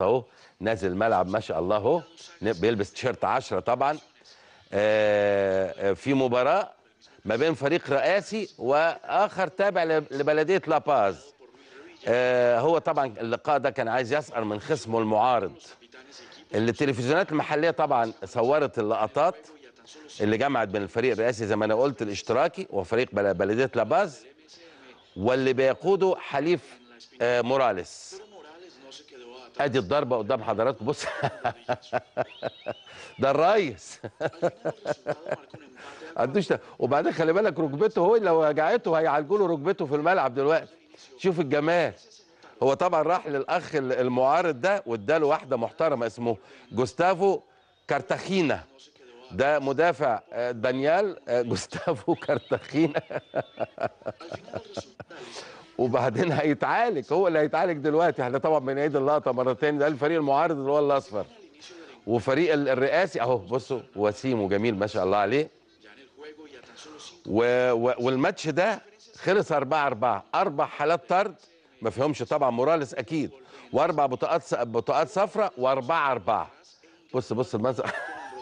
اهو نازل الملعب ما شاء الله اهو ن- بيلبس تيشيرت 10 طبعا آه، آه، في مباراه ما بين فريق رئاسي واخر تابع ل- لبلديه لاباز آه، هو طبعا اللقاء ده كان عايز يسأل من خصمه المعارض التلفزيونات المحليه طبعا صورت اللقطات اللي جمعت بين الفريق الرئاسي زي ما انا قلت الاشتراكي وفريق بل- بلديه لاباز واللي بيقوده حليف آه، موراليس ادي الضربه قدام حضراتكم بص ده الريس قدوش ده. وبعدين خلي بالك ركبته هو لو وجعته هيعالجوا له ركبته في الملعب دلوقتي شوف الجمال هو طبعا راح للاخ ال- المعارض ده واداله واحده محترمه اسمه جوستافو كارتاخينا ده مدافع آه، دانيال آه، جوستافو كارتاخينا وبعدين هيتعالج هو اللي هيتعالج دلوقتي احنا طبعا بنعيد اللقطه مرتين ده الفريق المعارض اللي هو الاصفر وفريق ال- الرئاسي اهو بصوا وسيم وجميل ما شاء الله عليه و... و... والماتش ده خلص 4 4 اربع حالات طرد ما فيهمش طبعا موراليس اكيد واربع بطاقات س... بطاقات صفراء واربعه اربعه بص بص المنظر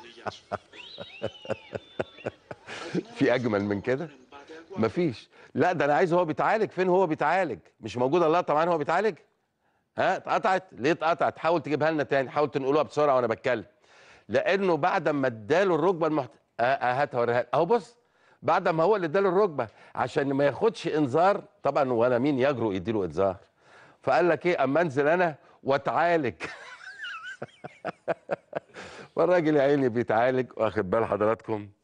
في اجمل من كده مفيش لا ده انا عايز هو بيتعالج فين هو بيتعالج مش موجوده اللقطه معانا هو بيتعالج ها اتقطعت ليه اتقطعت حاول تجيبها لنا تاني حاول تنقلوها بسرعه وانا بتكلم لانه بعد ما اداله الركبه المحت... اه اه هاتها وريها لي. اهو بص بعد ما هو اللي اداله الركبه عشان ما ياخدش انذار طبعا ولا مين يجرؤ يديله انذار فقال لك ايه اما انزل انا واتعالج والراجل يا عيني بيتعالج واخد بال حضراتكم